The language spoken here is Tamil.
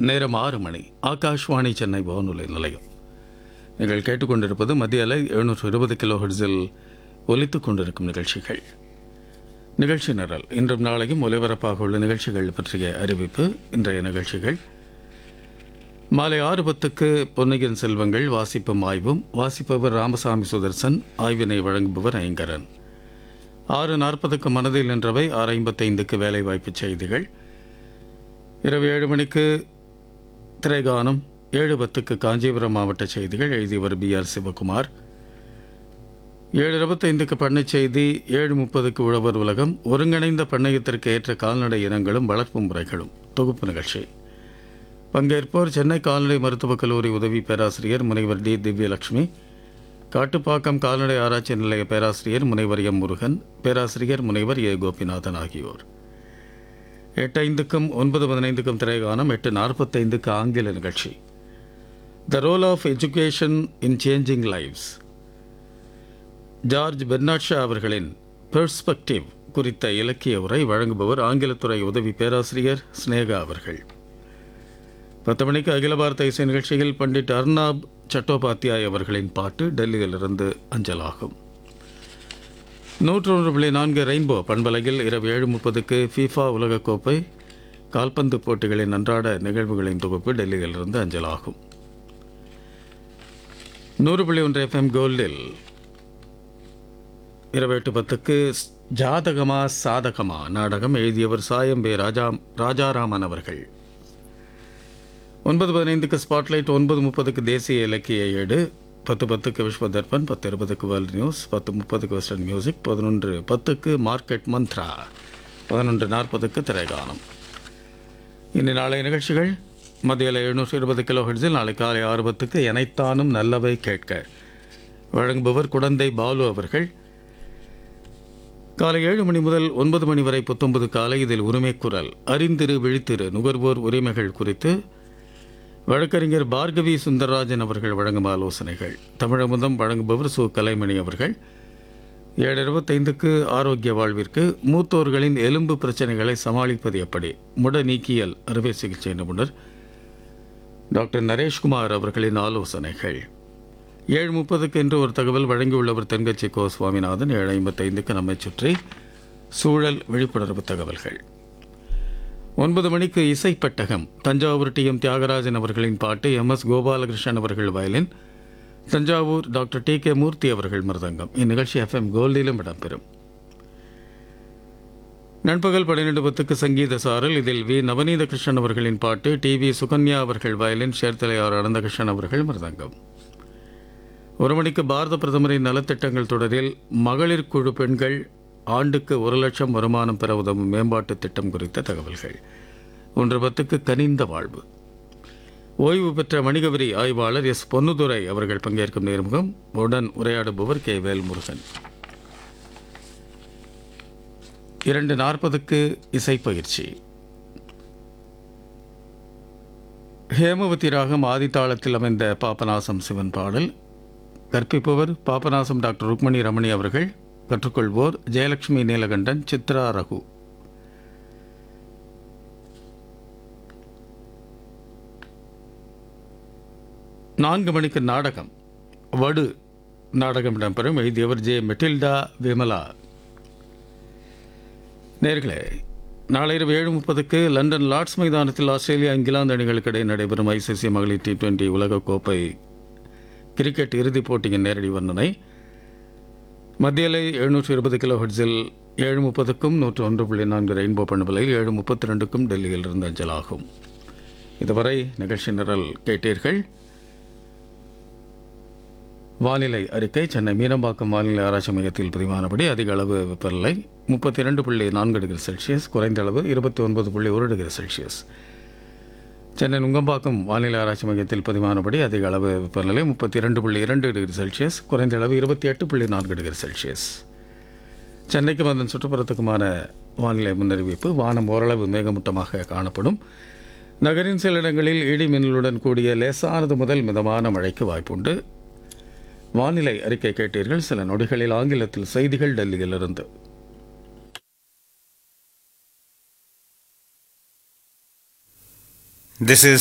நேரம் ஆறு மணி ஆகாஷ்வாணி சென்னை வானொலி நிலையம் நீங்கள் கேட்டுக்கொண்டிருப்பது மத்திய அலை எழுநூற்று இருபது கிலோ ஹெர்ட்ஸில் ஒலித்துக் கொண்டிருக்கும் நிகழ்ச்சிகள் நிகழ்ச்சி நிரல் இன்றும் நாளையும் ஒலிபரப்பாக உள்ள நிகழ்ச்சிகள் பற்றிய அறிவிப்பு இன்றைய நிகழ்ச்சிகள் மாலை ஆறு பத்துக்கு பொன்னியின் செல்வங்கள் வாசிப்பும் ஆய்வும் வாசிப்பவர் ராமசாமி சுதர்சன் ஆய்வினை வழங்குபவர் ஐங்கரன் ஆறு நாற்பதுக்கு மனதில் நின்றவை ஆறு ஐம்பத்தைந்துக்கு வேலைவாய்ப்பு செய்திகள் இரவு ஏழு மணிக்கு திரைகானம் ஏழு பத்துக்கு காஞ்சிபுரம் மாவட்ட செய்திகள் எழுதியவர் பி ஆர் சிவகுமார் ஏழு இருபத்தைந்துக்கு பண்ணைச் செய்தி ஏழு முப்பதுக்கு உழவர் உலகம் ஒருங்கிணைந்த பண்ணையத்திற்கு ஏற்ற கால்நடை இனங்களும் வளர்ப்பு முறைகளும் தொகுப்பு நிகழ்ச்சி பங்கேற்போர் சென்னை கால்நடை மருத்துவக் கல்லூரி உதவி பேராசிரியர் முனைவர் டி திவ்யலட்சுமி காட்டுப்பாக்கம் கால்நடை ஆராய்ச்சி நிலைய பேராசிரியர் முனைவர் எம் முருகன் பேராசிரியர் முனைவர் ஏ கோபிநாதன் ஆகியோர் எட்டு ஐந்துக்கும் ஒன்பது பதினைந்துக்கும் திரைகானம் எட்டு நாற்பத்தைந்துக்கு ஆங்கில நிகழ்ச்சி the role of education in changing lives George Bernard Shaw அவர்களின் பெர்ஸ்பெக்டிவ் குறித்த இலக்கிய உரை வழங்குபவர் ஆங்கிலத்துறை உதவி பேராசிரியர் ஸ்னேகா அவர்கள் பத்து மணிக்கு அகில பாரத இசை நிகழ்ச்சியில் பண்டிட் அர்னாப் சட்டோபாத்யாய் அவர்களின் பாட்டு டெல்லியிலிருந்து அஞ்சலாகும் நூற்றொன்று புள்ளி நான்கு ரெயின்போ பண்பலையில் இரவு ஏழு முப்பதுக்கு ஃபீஃபா உலகக்கோப்பை கால்பந்து போட்டிகளின் அன்றாட நிகழ்வுகளின் தொகுப்பு டெல்லியிலிருந்து அஞ்சலாகும் நூறு புள்ளி ஒன்று எஃப்எம் கோல்டில் இரவு எட்டு பத்துக்கு ஜாதகமா சாதகமா நாடகம் எழுதியவர் சாயம் பே ராஜா ராஜாராமன் அவர்கள் ஒன்பது பதினைந்துக்கு ஸ்பாட்லைட் ஒன்பது முப்பதுக்கு தேசிய இலக்கிய ஏடு பத்து பத்துக்கு விஸ்வ தர்பன் பத்து இருபதுக்கு வேர்ல்ட் நியூஸ் பத்து முப்பதுக்கு வெஸ்டர்ன் மியூசிக் பதினொன்று பத்துக்கு மார்க்கெட் மந்த்ரா பதினொன்று நாற்பதுக்கு திரைகானம் இனி நாளைய நிகழ்ச்சிகள் மத்தியில் எழுநூற்றி இருபது கிலோ ஹெட்ஸில் நாளை காலை ஆறு பத்துக்கு எனைத்தானும் நல்லவை கேட்க வழங்குபவர் குடந்தை பாலு அவர்கள் காலை ஏழு மணி முதல் ஒன்பது மணி வரை புத்தொன்பது காலை இதில் உரிமை குரல் அறிந்திரு விழித்திரு நுகர்வோர் உரிமைகள் குறித்து வழக்கறிஞர் பார்கவி சுந்தரராஜன் அவர்கள் வழங்கும் ஆலோசனைகள் தமிழமுதம் வழங்குபவர் சு கலைமணி அவர்கள் ஏழு இருபத்தைந்துக்கு ஆரோக்கிய வாழ்விற்கு மூத்தோர்களின் எலும்பு பிரச்சனைகளை சமாளிப்பது எப்படி முட நீக்கியல் அறுவை சிகிச்சை நிபுணர் டாக்டர் நரேஷ்குமார் அவர்களின் ஆலோசனைகள் ஏழு முப்பதுக்கு என்று ஒரு தகவல் வழங்கியுள்ளவர் தென்கட்சி கோ சுவாமிநாதன் ஏழு ஐம்பத்தைந்துக்கு நம்மை சுற்றி சூழல் விழிப்புணர்வு தகவல்கள் ஒன்பது மணிக்கு இசைப்பட்டகம் தஞ்சாவூர் டி எம் தியாகராஜன் அவர்களின் பாட்டு எம் எஸ் கோபாலகிருஷ்ணன் அவர்கள் violin Thanjavur doctor T K Murthy அவர்கள் மிருதங்கம் இந்நிகழ்ச்சி எஃப்எம் கோல்டிலும் இடம்பெறும் நண்பகல் பன்னிரண்டு பத்துக்கு சங்கீத சாரல் இதில் வி நவநீத கிருஷ்ணன் அவர்களின் பாட்டு டி வி சுகன்யா அவர்கள் வயலின் சேர்த்தலையார் அனந்தகிருஷ்ணன் அவர்கள் மிருதங்கம் ஒரு மணிக்கு பாரத பிரதமரின் நலத்திட்டங்கள் தொடரில் மகளிர் குழு பெண்கள் ஆண்டுக்கு ஒரு லட்சம் வருமானம் பெற உதவும் மேம்பாட்டு திட்டம் குறித்த தகவல்கள் ஒன்று பத்துக்கு கனிந்த வாழ்வு ஓய்வு பெற்ற வணிகவரி ஆய்வாளர் எஸ் பொன்னுதுரை அவர்கள் பங்கேற்கும் நேர்முகம் உடன் உரையாடுபவர் கே வேல்முருகன் இரண்டு நாற்பதுக்கு இசைப்பயிற்சி ஹேமவதி ராகம் ஆதித்தாளத்தில் அமைந்த பாபநாசம் சிவன் பாடல் கற்பிப்பவர் பாபநாசம் டாக்டர் ருக்மணி ரமணி அவர்கள் கற்றுக்கொள்வோர் ஜெயலட்சுமி நீலகண்டன் சித்ரா ரகு நான்கு மணிக்கு நாடகம் வடு நாடகம் இடம்பெறும் எழுதியவர் ஜே மெட்டில்டா விமலா நேர்களே நாளை இரவு ஏழு முப்பதுக்கு லண்டன் லார்ட்ஸ் மைதானத்தில் ஆஸ்திரேலியா இங்கிலாந்து அணிகளுக்கு இடையே நடைபெறும் ஐசிசி மகளிர் டி டுவெண்டி உலகக்கோப்பை கிரிக்கெட் இறுதிப் போட்டியின் நேரடி வர்ணனை மத்தியலை எழுநூற்றி இருபது கிலோ ஹெட்ஸில் ஏழு முப்பதுக்கும் நூற்று ஒன்று புள்ளி நான்கு ரெயின்போ பண்பலையில் ஏழு முப்பத்தி ரெண்டுக்கும் டெல்லியில் இருந்து அஞ்சலாகும் இதுவரை நிகழ்ச்சி நிரல் கேட்டீர்கள் வானிலை அறிக்கை சென்னை மீனம்பாக்கம் வானிலை ஆராய்ச்சி மையத்தில் பதிவானபடி அதிக அளவு வெப்பநிலை முப்பத்தி இரண்டு புள்ளி நான்கு டிகிரி செல்சியஸ் குறைந்த அளவு இருபத்தி ஒன்பது புள்ளி ஒரு டிகிரி செல்சியஸ் சென்னை நுங்கம்பாக்கம் வானிலை ஆராய்ச்சி மையத்தில் பதிவானபடி அதிக அளவு வெப்பநிலை முப்பத்தி இரண்டு புள்ளி இரண்டு டிகிரி செல்சியஸ் குறைந்த அளவு இருபத்தி எட்டு புள்ளி நான்கு டிகிரி செல்சியஸ் சென்னைக்கும் அதன் சுற்றுப்புறத்துக்குமான வானிலை முன்னறிவிப்பு வானம் ஓரளவு மேகமூட்டமாக காணப்படும் நகரின் சில இடங்களில் இடி மின்னலுடன் கூடிய லேசானது முதல் மிதமான மழைக்கு வாய்ப்புண்டு வானிலை அறிக்கை கேட்டீர்கள் சில நொடிகளில் ஆங்கிலத்தில் செய்திகள் டெல்லியிலிருந்து This is